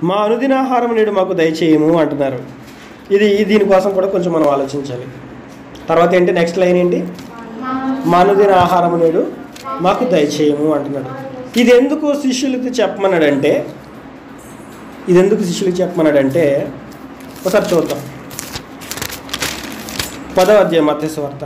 మా అనుదినాహారం నేడు మాకు దయచేయము అంటున్నారు ఇది ఈ దీనికోసం కూడా కొంచెం మనం ఆలోచించాలి తర్వాత ఏంటి నెక్స్ట్ లైన్ ఏంటి మా అనుదిన ఆహారం నేడు మాకు దయచేయము అంటున్నాడు ఇది ఎందుకు శిష్యులకి చెప్పమన్నాడంటే ఇది ఎందుకు శిష్యులకి చెప్పమన్నాడంటే ఒకసారి చూద్దాం పదవ అధ్యాయం మత్స్య వార్త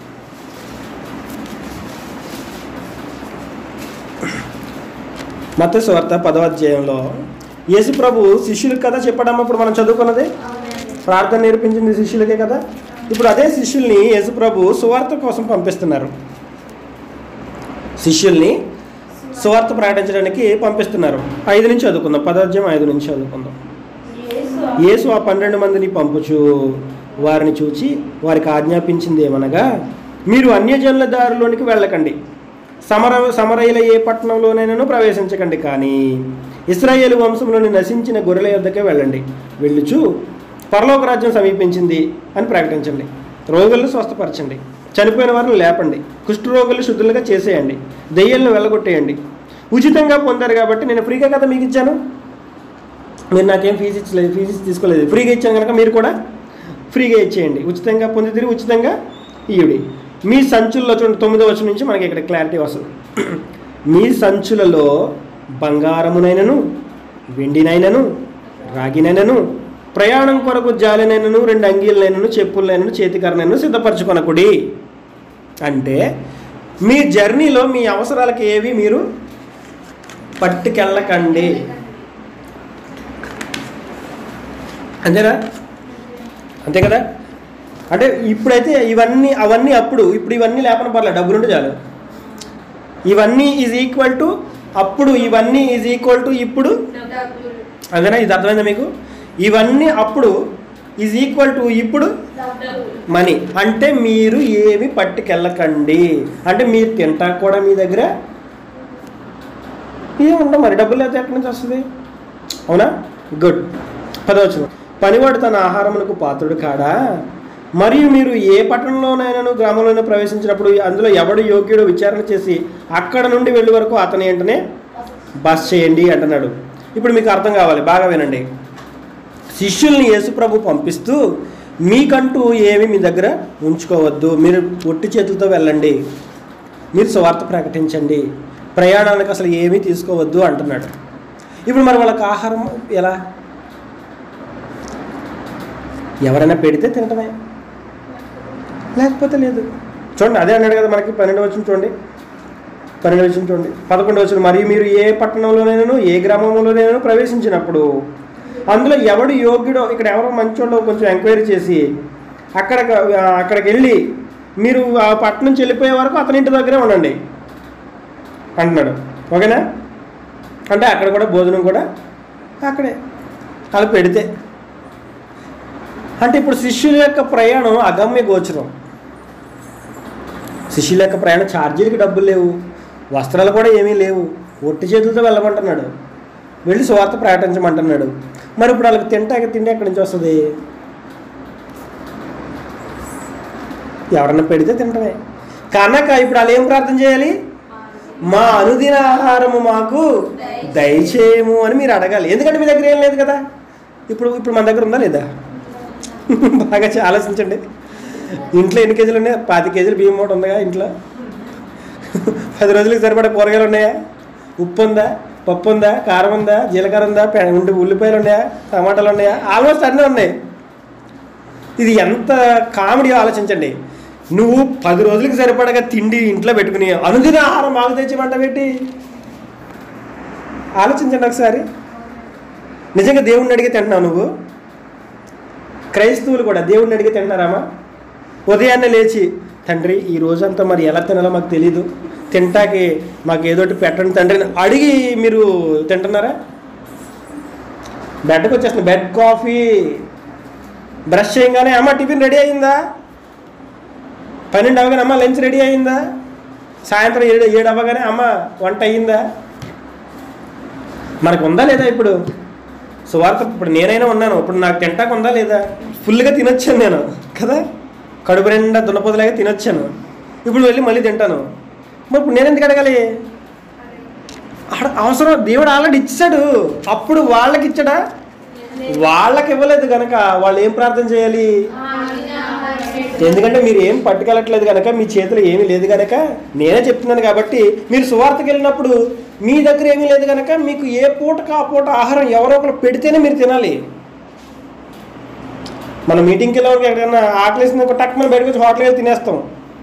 మత్స్య వార్త పదవ అధ్యాయంలో యేసు ప్రభు శిష్యులకు కదా చెప్పడం ఇప్పుడు మనం చదువుకున్నది ప్రార్థన నేర్పించింది శిష్యులకే కదా ఇప్పుడు అదే శిష్యుల్ని యేసు ప్రభు సువార్త కోసం పంపిస్తున్నారు శిష్యుల్ని సువార్త ప్రకటించడానికి పంపిస్తున్నారు ఐదు నుంచి చదువుకుందాం పదార్థం ఐదు నుంచి చదువుకుందాం యేసు ఆ పన్నెండు మందిని పంపుచు వారిని చూచి వారికి ఆజ్ఞాపించింది ఏమనగా మీరు అన్యజనుల దారిలోనికి వెళ్ళకండి సమర సమరయుల ఏ పట్టణంలోనైనాను ప్రవేశించకండి కానీ ఇస్రాయేల్ వంశంలోని నశించిన గొర్రెల యొద్దకే వెళ్ళండి వెళ్ళుచు పరలోక రాజ్యం సమీపించింది అని ప్రకటించండి రోగులను స్వస్థపరచండి చనిపోయిన వారిని లేపండి కుష్ఠరోగులు శుద్ధులుగా చేసేయండి దెయ్యాలను వెళ్ళగొట్టేయండి ఉచితంగా పొందారు కాబట్టి నేను ఫ్రీగా కదా మీకు ఇచ్చాను మీరు నాకేం ఫీజు ఇచ్చలేదు ఫీజు తీసుకోలేదు ఫ్రీగా ఇచ్చాను కనుక మీరు కూడా ఫ్రీగా ఇచ్చేయండి ఉచితంగా పొంది తిరిగి ఉచితంగా ఇయుడి మీ సంచుల్లో చూడండి తొమ్మిదో వచ్చిన నుంచి మనకి ఇక్కడ క్లారిటీ వస్తుంది మీ సంచులలో బంగారమునైనను వెండినైనను రాగినైనను ప్రయాణం కొరకు జాలినైనను రెండు అంగీలనైనను చెప్పులనైనను చేతికరనైనను సిద్ధపరచుకొనకుడి అంటే మీ జర్నీలో మీ అవసరాలకి ఏవి మీరు పట్టుకెళ్ళకండి అంతేనా అంతే కదా అంటే ఇప్పుడైతే ఇవన్నీ అవన్నీ అప్పుడు ఇప్పుడు ఇవన్నీ లేపన పర్లేదు డబ్బులుంటే చాలు ఇవన్నీ ఈజ్ ఈక్వల్ టు అప్పుడు ఇవన్నీ ఈజ్ ఈక్వల్ టు ఇప్పుడు అంతేనా ఇది అర్థమైందా మీకు ఇవన్నీ అప్పుడు ఈజ్ ఈక్వల్ టు ఇప్పుడు మనీ అంటే మీరు ఏమి పట్టుకెళ్ళకండి అంటే మీరు తింటా కూడా మీ దగ్గర ఏముంటాం మరి డబ్బులు అయితే ఎక్కడి నుంచి వస్తుంది అవునా గుడ్ పదవచ్చు పనివాడు తన ఆహారమునకు పాత్రుడు కాడా మరియు మీరు ఏ పట్టణంలోనైనా గ్రామంలోనే ప్రవేశించినప్పుడు అందులో ఎవడు యోగ్యుడు విచారణ చేసి అక్కడ నుండి వెళ్ళే వరకు అతని వెంటనే బస్ చేయండి అంటున్నాడు ఇప్పుడు మీకు అర్థం కావాలి బాగా వినండి శిష్యుల్ని యేసుప్రభు పంపిస్తూ మీకంటూ ఏమి మీ దగ్గర ఉంచుకోవద్దు మీరు ఒట్టి చేతులతో వెళ్ళండి మీరు స్వార్థ ప్రకటించండి ప్రయాణానికి అసలు ఏమీ తీసుకోవద్దు అంటున్నాడు ఇప్పుడు మరి వాళ్ళకి ఆహారం ఎలా ఎవరైనా పెడితే తినటమే లేకపోతే లేదు చూడండి అదే అన్నాడు కదా మనకి పన్నెండు వచ్చిన చూడండి పన్నెండు వచ్చిన చూడండి పదకొండు వచ్చిన మరియు మీరు ఏ పట్టణంలోనైనాను ఏ గ్రామంలోనైనా ప్రవేశించినప్పుడు అందులో ఎవడు యోగ్యుడో ఇక్కడ ఎవరో మంచోళ్ళో కొంచెం ఎంక్వైరీ చేసి అక్కడ అక్కడికి వెళ్ళి మీరు ఆ పట్టణం నుంచి వెళ్ళిపోయే వరకు అతని ఇంటి దగ్గరే ఉండండి అంటున్నాడు ఓకేనా అంటే అక్కడ కూడా భోజనం కూడా అక్కడే అలా పెడితే అంటే ఇప్పుడు శిష్యుల యొక్క ప్రయాణం అగమ్య గోచరం శిష్యుల యొక్క ప్రయాణం ఛార్జీలకి డబ్బులు లేవు వస్త్రాలు కూడా ఏమీ లేవు ఒట్టి చేతులతో వెళ్ళమంటున్నాడు వెళ్ళి స్వార్థ ప్రకటించమంటున్నాడు మరి ఇప్పుడు వాళ్ళకి తింటాక తిండి ఎక్కడి నుంచి వస్తుంది ఎవరన్నా పెడితే తింటమే కనుక ఇప్పుడు వాళ్ళు ఏం ప్రార్థన చేయాలి మా అనుదిన ఆహారము మాకు దయచేయము అని మీరు అడగాలి ఎందుకంటే మీ దగ్గర ఏం లేదు కదా ఇప్పుడు ఇప్పుడు మన దగ్గర ఉందా లేదా బాగా చా- ఆలోచించండి ఇంట్లో ఎన్ని కేజీలు ఉన్నాయి పాతి కేజీలు బియ్యం మూట ఉందిగా ఇంట్లో పది రోజులకి సరిపడే కూరగాయలు ఉన్నాయా ఉప్పు ఉందా పప్పు ఉందా కారం ఉందా జీలకర్ర ఉందా పె- ఉండి ఉల్లిపాయలు ఉన్నాయా టమాటాలు ఉన్నాయా ఆల్మోస్ట్ అన్నీ ఉన్నాయి ఇది ఎంత కామెడీ ఆలోచించండి నువ్వు పది రోజులకి సరిపడగా తిండి ఇంట్లో పెట్టుకుని అనుదిన ఆహారం మాకు తెచ్చిమంట పెట్టి ఆలోచించండి ఒకసారి నిజంగా దేవుణ్ణి అడిగి తింటున్నావు నువ్వు క్రైస్తవులు కూడా దేవుణ్ణి అడిగి తింటున్నారామా ఉదయాన్నే లేచి తండ్రి ఈ రోజంతా మరి ఎలా తినాలో మాకు తెలీదు తింటాకి మాకు ఏదోటి పెట్టండి తండ్రి అని అడిగి మీరు తింటున్నారా బెడ్కి వచ్చేస్తుంది బెడ్ కాఫీ బ్రష్ చేయగానే అమ్మ టిఫిన్ రెడీ అయిందా పన్నెండు అవగానే అమ్మ లంచ్ రెడీ అయిందా సాయంత్రం ఏడు ఏడు అవ్వగానే అమ్మ వంట అయ్యిందా మనకు ఉందా లేదా ఇప్పుడు సువార్త ఇప్పుడు నేనైనా ఉన్నాను ఇప్పుడు నాకు తింటాకు ఉందా లేదా ఫుల్గా తినొచ్చాను నేను కదా కడుపు నిండా దున్నపోతులాగా తినొచ్చాను ఇప్పుడు వెళ్ళి మళ్ళీ తింటాను మరి ఇప్పుడు నేను ఎందుకు అడగాలి ఆడ- అవసరం దేవుడు ఆల్రెడీ ఇచ్చాడు అప్పుడు వాళ్ళకి ఇచ్చాడా వాళ్ళకి ఇవ్వలేదు కనుక వాళ్ళు ఏం ప్రార్థన చేయాలి ఎందుకంటే మీరు ఏం పట్టుకెళ్ళట్లేదు కనుక మీ చేతిలో ఏమీ లేదు కనుక నేనే చెప్తున్నాను కాబట్టి మీరు సువార్తకి వెళ్ళినప్పుడు మీ దగ్గర ఏమీ లేదు కనుక మీకు ఏ పూటకు ఆ పూట ఆహారం ఎవరో ఒకరు పెడితేనే మీరు తినాలి మన మీటింగ్కి వెళ్ళేవారికి ఎక్కడైనా ఆకలిసిన ఒక టక్ మనం బయటకు వచ్చి హోటల్కి వెళ్ళి తినేస్తాం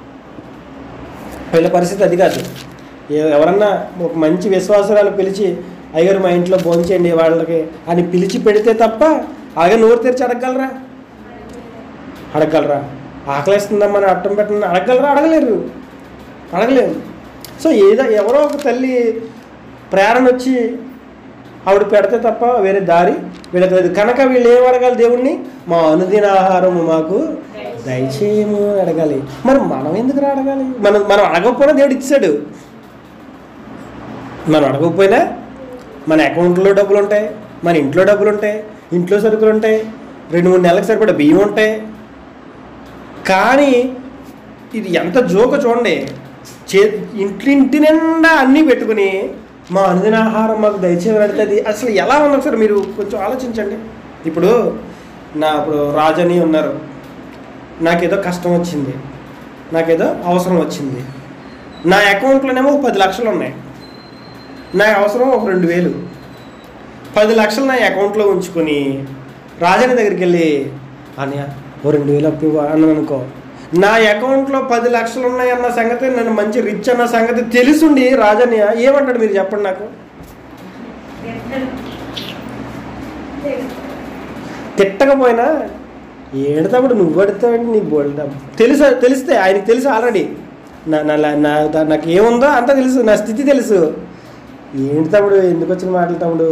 వీళ్ళ పరిస్థితి అది కాదు ఎ- ఎవరన్నా ఒక మంచి విశ్వాసరాలు పిలిచి అయ్యారు మా ఇంట్లో భోంచేయండి వాళ్ళకి అని పిలిచి పెడితే తప్ప అలాగే నోరు తెరిచి అడగగలరా అడగగలరా ఆకలిస్తుందమ్మా అని అట్టం పెట్టండి అడగగలరా అడగలేరు అడగలేరు సో ఏదో ఎవరో ఒక తల్లి ప్రేరణ వచ్చి ఆవిడ పెడితే తప్ప వేరే దారి వీళ్ళకి లేదు కనుక వీళ్ళు ఏం అడగాలి దేవుణ్ణి మా అనుదిన ఆహారము మాకు దయచేయము అని అడగాలి మరి మనం ఎందుకు అడగాలి మనం మనం అడగకపోయినా దేవుడు ఇచ్చాడు మనం అడగకపోయినా మన అకౌంట్లో డబ్బులు ఉంటాయి మన ఇంట్లో డబ్బులు ఉంటాయి ఇంట్లో సరుకులు ఉంటాయి రెండు మూడు నెలలకు సరిపడా బియ్యం ఉంటాయి కానీ ఇది ఎంత జోక చూడండి చే ఇంటి ఇంటి నిండా అన్నీ పెట్టుకుని మా అనుదిన ఆహారం మాకు దయచేయమని అడుగుతుంది అసలు ఎలా ఉంది ఒకసారి మీరు కొంచెం ఆలోచించండి ఇప్పుడు నా ఇప్పుడు రాజని ఉన్నారు నాకేదో కష్టం వచ్చింది నాకేదో అవసరం వచ్చింది నా అకౌంట్లోనేమో ఒక పది లక్షలు ఉన్నాయి నా అవసరం ఒక రెండు వేలు పది లక్షలు నా అకౌంట్లో ఉంచుకొని రాజని దగ్గరికి వెళ్ళి అన్నయ్య ఓ రెండు వేలు అప్పు ఇవ్వు" అన్నాను అనుకో నా అకౌంట్లో పది లక్షలు ఉన్నాయన్న సంగతి నన్ను మంచి రిచ్ అన్న సంగతి తెలుసుండి రాజన్నయ్య ఏమంటాడు మీరు చెప్పండి నాకు తిట్టకపోయినా ఏడతాడు నువ్వు అడుగుతావంటే నీ బోల్డ్ తెలుసు తెలిస్తే ఆయనకి తెలుసు ఆల్రెడీ నా నా నా దా- నాకు ఏముందో అంతా తెలుసు నా స్థితి తెలుసు ఏంటి తమ్ముడు ఎందుకు వచ్చిన మాటలు తమ్ముడు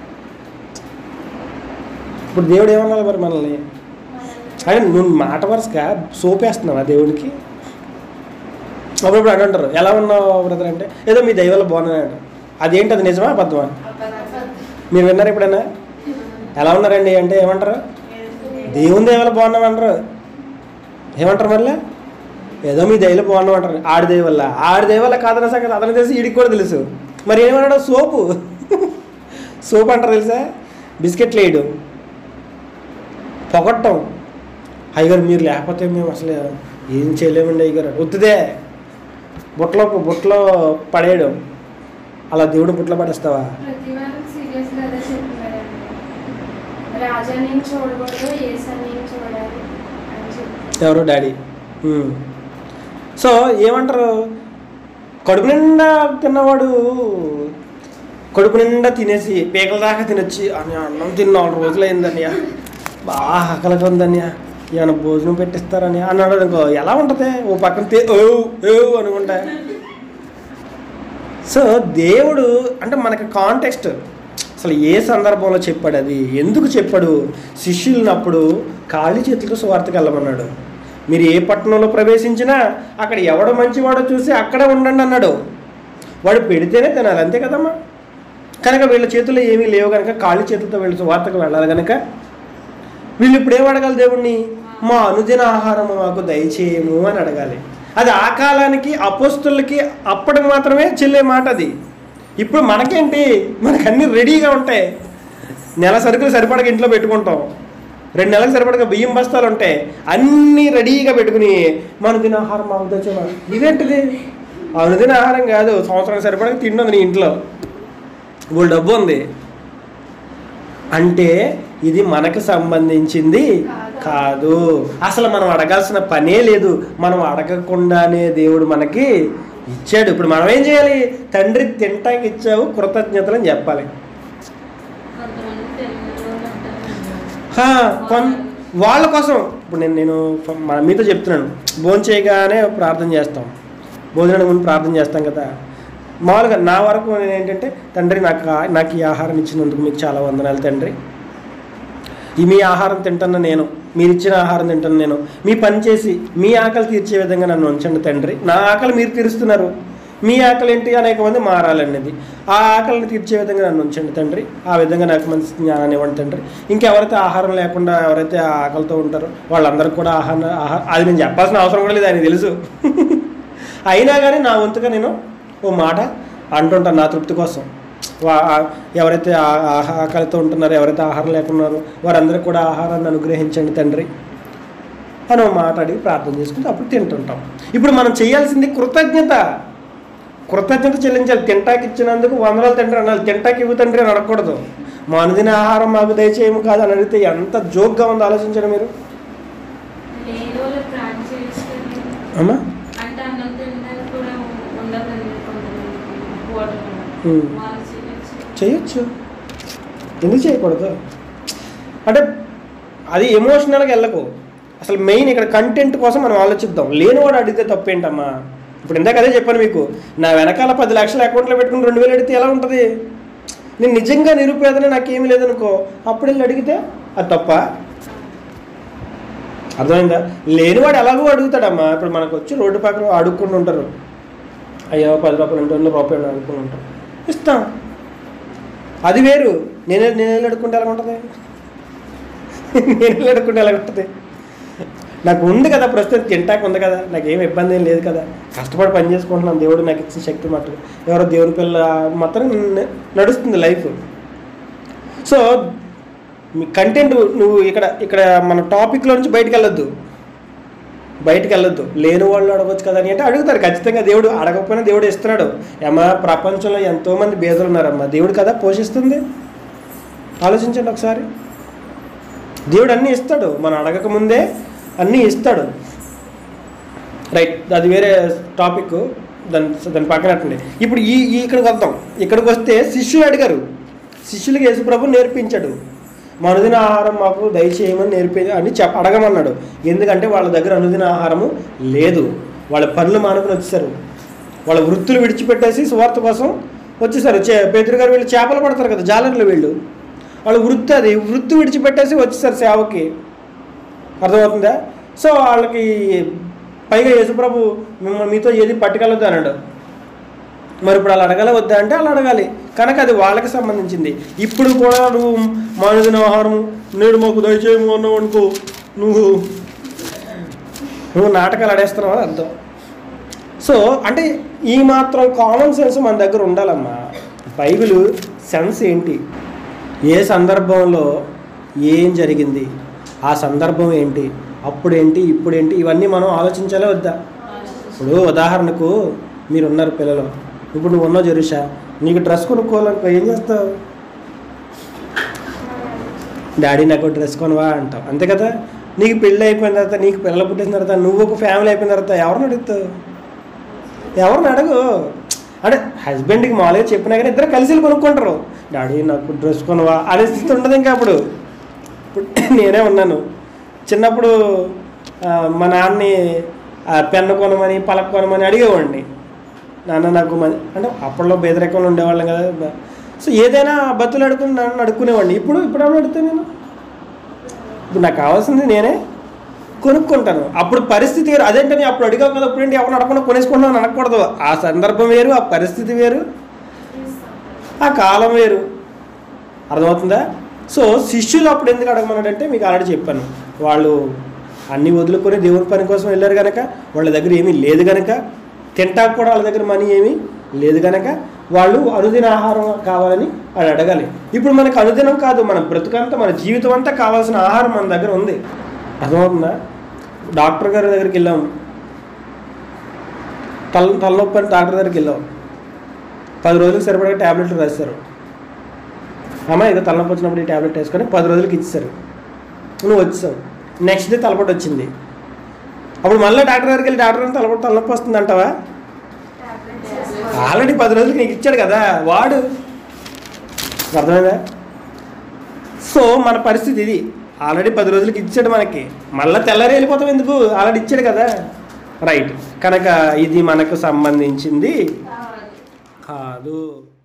ఇప్పుడు దేవుడు ఏమన్నాడు మరి మనల్ని అదే నువ్వు మాట వరుసగా సోపేస్తున్నావా దేవుడికి అప్పుడప్పుడు అని అంటారు ఎలా ఉన్నావు బ్రదర్ అంటే ఏదో మీ దైవాల బాగున్నాడు అదేంటి అది నిజమా అబద్ధమా మీరు విన్నారు ఎప్పుడైనా ఎలా ఉన్నారండి అంటే ఏమంటారు దేవుని దైవాల బాగున్నామంటారు ఏమంటారు మళ్ళీ ఏదో మీ దయలో బాగున్నాం అంటారు ఆడి దయ వల్ల ఆడి దయ వల్ల కాదన్న సంగతి అతను తెలిసి వీడికి కూడా తెలుసు మరి ఏమన్నాడు సోపు సోప్ అంటారు తెలుసా బిస్కెట్లు వేయడం పొగట్టం అయ్యగారు మీరు లేకపోతే మేము అసలు ఏం చేయలేమండి అయ్యగారు వద్దుదే బుట్టలో బుట్టలో పడేయడం అలా దేవుడు బుట్టలో పడేస్తావా ప్రతి వారం సీరియస్ గా అదే చెప్తున్నారండి రాజాని చూడకూడదు ఏసాని చూడాలి అని చెప్పి ఎవరు డాడీ ఉమ్. సో ఏమంటారు కడుపు నిండా తిన్నవాడు కడుపు నిండా తినేసి పీకల దాకా తినొచ్చి అని అన్నం తిన్న నాలుగు రోజులు అయిందన్నయ్య బాగా ఆకలిగా ఉందన్నయ్య ఏమైనా భోజనం పెట్టిస్తారని అన్నాడు అనుకో ఎలా ఉంటుంది ఓ పక్కన తే ఓ ఓ అనుకుంటా సో దేవుడు అంటే మనకి కాంటెక్స్ట్ అసలు ఏ సందర్భంలో చెప్పాడు అది ఎందుకు చెప్పాడు శిష్యులనప్పుడు ఖాళీ చేతులతో స్వార్థకి వెళ్ళమన్నాడు మీరు ఏ పట్టణంలో ప్రవేశించినా అక్కడ ఎవడు మంచివాడో చూసి అక్కడే ఉండండి అన్నాడు వాడు పెడితేనే తినాలి అంతే కదమ్మా కనుక వీళ్ళ చేతుల్లో ఏమీ లేవు కనుక ఖాళీ చేతులతో వీళ్ళు స్వార్థకు వెళ్ళాలి కనుక వీళ్ళు ఇప్పుడు ఏం అడగాలి దేవుణ్ణి మా అనుదిన ఆహారము మాకు దయచేయము అని అడగాలి అది ఆ కాలానికి అపోస్తులకి అప్పటికి మాత్రమే చెల్లే మాట అది ఇప్పుడు మనకేంటి మనకు అన్నీ రెడీగా ఉంటాయి నెల సరుకులు సరిపడక ఇంట్లో పెట్టుకుంటాం రెండు నెలలకు సరిపడక బియ్యం బస్తాలు ఉంటాయి అన్నీ రెడీగా పెట్టుకుని మన దిన ఆహారం మాకు దయచేయమా ఇదేంటిది అనుదిన ఆహారం కాదు సంవత్సరానికి సరిపడక తిండి ఉంది నీ ఇంట్లో వాళ్ళు డబ్బు ఉంది అంటే ఇది మనకు సంబంధించింది కాదు అసలు మనం అడగాల్సిన పనే లేదు మనం అడగకుండానే దేవుడు మనకి ఇచ్చాడు ఇప్పుడు మనం ఏం చేయాలి తండ్రి తింటాకి ఇచ్చావు కృతజ్ఞతలు అని చెప్పాలి కొంతమంది తెలుగులో ఉంటారు. హా, కొన్ వాళ్ళ కోసం ఇప్పుడు నేను నేను మన మీతో చెప్తున్నాను భోజనం చేయగానే ప్రార్థన చేస్తాం భోజనానికి ముందు ప్రార్థన చేస్తాం కదా మామూలుగా నా వరకు నేను ఏంటంటే తండ్రి నాకు ఆ- నాకు ఈ ఆహారం ఇచ్చినందుకు మీకు చాలా వందనాలు తండ్రి ఈ మీ ఆహారం తింటున్న నేను మీరు ఇచ్చిన ఆహారం తింటున్న నేను మీ పని చేసి మీ ఆకలి తీర్చే విధంగా నన్ను ఉంచండి తండ్రి నా ఆకలి మీరు తీరుస్తున్నారు మీ ఆకలి ఏంటి అనేక మంది మారాలనేది ఆ ఆకలిని తీర్చే విధంగా నన్ను ఉంచండి తండ్రి ఆ విధంగా నాకు మంచి జ్ఞానాన్ని ఇవ్వండి తండ్రి ఇంకెవరైతే ఆహారం లేకుండా ఎవరైతే ఆ ఆకలితో ఉంటారో వాళ్ళందరికీ కూడా ఆహారం ఆహా అది నేను చెప్పాల్సిన అవసరం కూడా లేదు ఆయనకి తెలుసు అయినా కానీ నా వంతుగా నేను ఓ మాట అంటుంటాను నా తృప్తి కోసం వా- ఎవరైతే ఆ- ఆహా- ఆకలితో ఉంటున్నారో ఎవరైతే ఆహారం లేకున్నారో వారందరికీ కూడా ఆహారాన్ని అనుగ్రహించండి తండ్రి అని ఒక మాట అడిగి ప్రార్థన చేసుకుంటే అప్పుడు తింటుంటాం ఇప్పుడు మనం చేయాల్సింది కృతజ్ఞత కృతజ్ఞత చెల్లించాలి తింటాకి ఇచ్చినందుకు వందలు తండ్రి అనాలి తింటాకి ఇవ్వు తండ్రి అని అడగకూడదు మా అనుదిన ఆహారం మాకు దయచేయము కాదు అని అడిగితే ఎంత జోక్గా ఉందో ఆలోచించండి మీరు లేని వాళ్ళు ప్రార్థన చేస్తారు అమ్మా అంటే అన్నం తినడానికి కూడా ఉండదండి కొంతమంది వాటర్ ఉమ్. వాళ్ళు చేయొచ్చు చేయొచ్చు ఎందుకు చేయకూడదు అంటే అది ఎమోషనల్గా వెళ్ళకు అసలు మెయిన్ ఇక్కడ కంటెంట్ కోసం మనం ఆలోచిద్దాం లేనివాడు అడిగితే తప్పేంటమ్మా ఇప్పుడు ఇందాక అదే చెప్పాను మీకు నా వెనకాల పది లక్షల అకౌంట్లో పెట్టుకుని రెండు వేలు అడిగితే ఎలా ఉంటుంది నేను నిజంగా నిరుపేదనే నాకేమీ లేదనుకో అప్పుడు వెళ్ళి అడిగితే అది తప్ప అర్థమైందా లేనివాడు ఎలాగో అడుగుతాడమ్మా ఇప్పుడు మనకు వచ్చి రోడ్డు పక్కన అడుక్కుంటూ ఉంటారు అయ్యో పది రూపాయలు అంటే వంద రూపాయలు అనుకుని ఉంటాం ఇస్తాం అది వేరు నేనే నేను వెళ్ళి అడుక్కుంటే ఎలా ఉంటుంది నేను వెళ్ళి అడుక్కుంటే ఎలా ఉంటుంది నాకు ఉంది కదా ప్రస్తుతం తింటాక ఉంది కదా నాకు ఏం ఇబ్బంది ఏం లేదు కదా కష్టపడి పని చేసుకుంటున్నాను దేవుడు నాకు ఇచ్చిన శక్తి మట్టు ఎవరో దేవుడి పిల్ల మాత్రం న- నడుస్తుంది లైఫ్ సో మీ కంటెంట్ నువ్వు ఇక్కడ ఇక్కడ మన టాపిక్లో నుంచి బయటికి వెళ్ళొద్దు బయటికి వెళ్ళొద్దు లేని వాళ్ళు అడగవచ్చు కదా అని అంటే అడుగుతారు ఖచ్చితంగా దేవుడు అడగకపోయినా దేవుడు ఇస్తున్నాడు ఏమా ప్రపంచంలో ఎంతోమంది బేదలు ఉన్నారమ్మా దేవుడు కదా పోషిస్తుంది ఆలోచించండి ఒకసారి దేవుడు అన్నీ ఇస్తాడు మనం అడగక ముందే అన్నీ ఇస్తాడు రైట్ అది వేరే టాపిక్ దాని దాని పక్కన పెట్టండి ఇప్పుడు ఈ ఈ ఇక్కడికి వద్దాం ఇక్కడికి వస్తే శిష్యులు అడిగారు శిష్యులకి యేసుప్రభు నేర్పించాడు మా అనుదిన ఆహారం మాకు దయచేయమని నేర్పి అని చెప్ప అడగమన్నాడు ఎందుకంటే వాళ్ళ దగ్గర అనుదిన ఆహారము లేదు వాళ్ళ పనులు మానుకుని వచ్చేసారు వాళ్ళ వృత్తులు విడిచిపెట్టేసి సువార్త కోసం వచ్చేసారు చే పేదరు గారు వీళ్ళు చేపలు పడతారు కదా జాలర్లు వీళ్ళు వాళ్ళ వృత్తి అది వృత్తి విడిచిపెట్టేసి వచ్చేసారు సేవకి అర్థమవుతుందా సో వాళ్ళకి పైగా యేసుప్రభు మిమ్మల్ని మీతో ఏది పట్టుకెళ్ళొద్దు అన్నాడు మరి ఇప్పుడు అలా అడగాల వద్దా అంటే అలా అడగాలి కనుక అది వాళ్ళకి సంబంధించింది ఇప్పుడు కూడా నువ్వు మానదిన ఆహారం నేడు మాకు దయచేయము అన్నావు అనుకో నువ్వు నువ్వు నాటకాలు ఆడేస్తున్నావు అని అర్థం సో అంటే ఈ మాత్రం కామన్ సెన్స్ మన దగ్గర ఉండాలమ్మా బైబిల్ సెన్స్ ఏంటి ఏ సందర్భంలో ఏం జరిగింది ఆ సందర్భం ఏంటి అప్పుడేంటి ఇప్పుడేంటి ఇవన్నీ మనం ఆలోచించాలే వద్దా ఇప్పుడు ఉదాహరణకు మీరు ఉన్నారు పిల్లలు ఇప్పుడు నువ్వు ఉన్నావు జరుషా నీకు డ్రెస్ కొనుక్కోవాలనుకో ఏం చేస్తావు డాడీ నాకు డ్రెస్ కొనవా అంటావు అంతే కదా నీకు పెళ్ళి అయిపోయిన తర్వాత నీకు పిల్లలు పుట్టిన తర్వాత నువ్వు ఒక ఫ్యామిలీ అయిపోయిన తర్వాత ఎవరిని అడుగుతావు ఎవరిని అడగు అంటే హస్బెండ్కి మామూలుగా చెప్పినా కానీ ఇద్దరు కలిసి వెళ్ళి కొనుక్కుంటారు డాడీ నాకు డ్రెస్ కొనవా అనే స్థితి ఉండదు ఇంకా అప్పుడు ఇప్పుడు నేనే ఉన్నాను చిన్నప్పుడు ఆ, మా నాన్నని ఆ, పెన్ను కొనమని పలక కొనమని అడిగేవాడిని నాన్న నాకు మంచి అంటే అప్పట్లో బేదరికంలో ఉండేవాళ్ళం కదా సో ఏదైనా బతులు అడుకుని నన్ను అడుక్కునేవాడిని ఇప్పుడు ఇప్పుడు ఏమన్నా అడుగుతా నేను ఇప్పుడు నాకు కావాల్సింది నేనే కొనుక్కుంటాను అప్పుడు పరిస్థితి వేరు అదేంటని అప్పుడు అడిగావు కదా అప్పుడేంటి ఎవరిని అడగకుండా కొనేసుకుంటాను అని అనకూడదు ఆ సందర్భం వేరు ఆ పరిస్థితి వేరు ఆ కాలం వేరు అర్థమవుతుందా సో శిష్యులు అప్పుడు ఎందుకు అడగమన్నాడంటే మీకు ఆల్రెడీ చెప్పాను వాళ్ళు అన్నీ వదులుకొని దేవుని పని కోసం వెళ్ళారు కనుక వాళ్ళ దగ్గర ఏమీ లేదు కనుక తింటాకు కూడా వాళ్ళ దగ్గర మనీ ఏమీ లేదు కనుక వాళ్ళు అనుదిన ఆహారం కావాలని వాళ్ళు అడగాలి ఇప్పుడు మనకు అనుదినం కాదు మన బ్రతుకంతా మన జీవితం అంతా కావాల్సిన ఆహారం మన దగ్గర ఉంది అర్థమవుతుందా డాక్టర్ గారి దగ్గరికి వెళ్ళాం తల తలనొప్పి అని డాక్టర్ దగ్గరికి వెళ్ళాం పది రోజులకు సరిపడా ట్యాబ్లెట్లు రాశారు అమ్మ ఇక తలనొప్పి వచ్చినప్పుడు ఈ ట్యాబ్లెట్ వేసుకొని పది రోజులకి ఇచ్చారు నువ్వు వచ్చావు నెక్స్ట్ డే తలపొట్టి వచ్చింది అప్పుడు మళ్ళీ డాక్టర్ దగ్గరికి వెళ్ళి డాక్టర్ గారు తలపొట్టి తలనొప్పి వస్తుంది అంటావా ఆల్రెడీ పది రోజులకి నీకు ఇచ్చాడు కదా వాడు అర్థమైందా సో మన పరిస్థితి ఇది ఆల్రెడీ పది రోజులకి ఇచ్చాడు మనకి మళ్ళీ తెల్లారి వెళ్ళిపోతాం ఎందుకు ఆల్రెడీ ఇచ్చాడు కదా రైట్ కనుక ఇది మనకు సంబంధించింది కాదు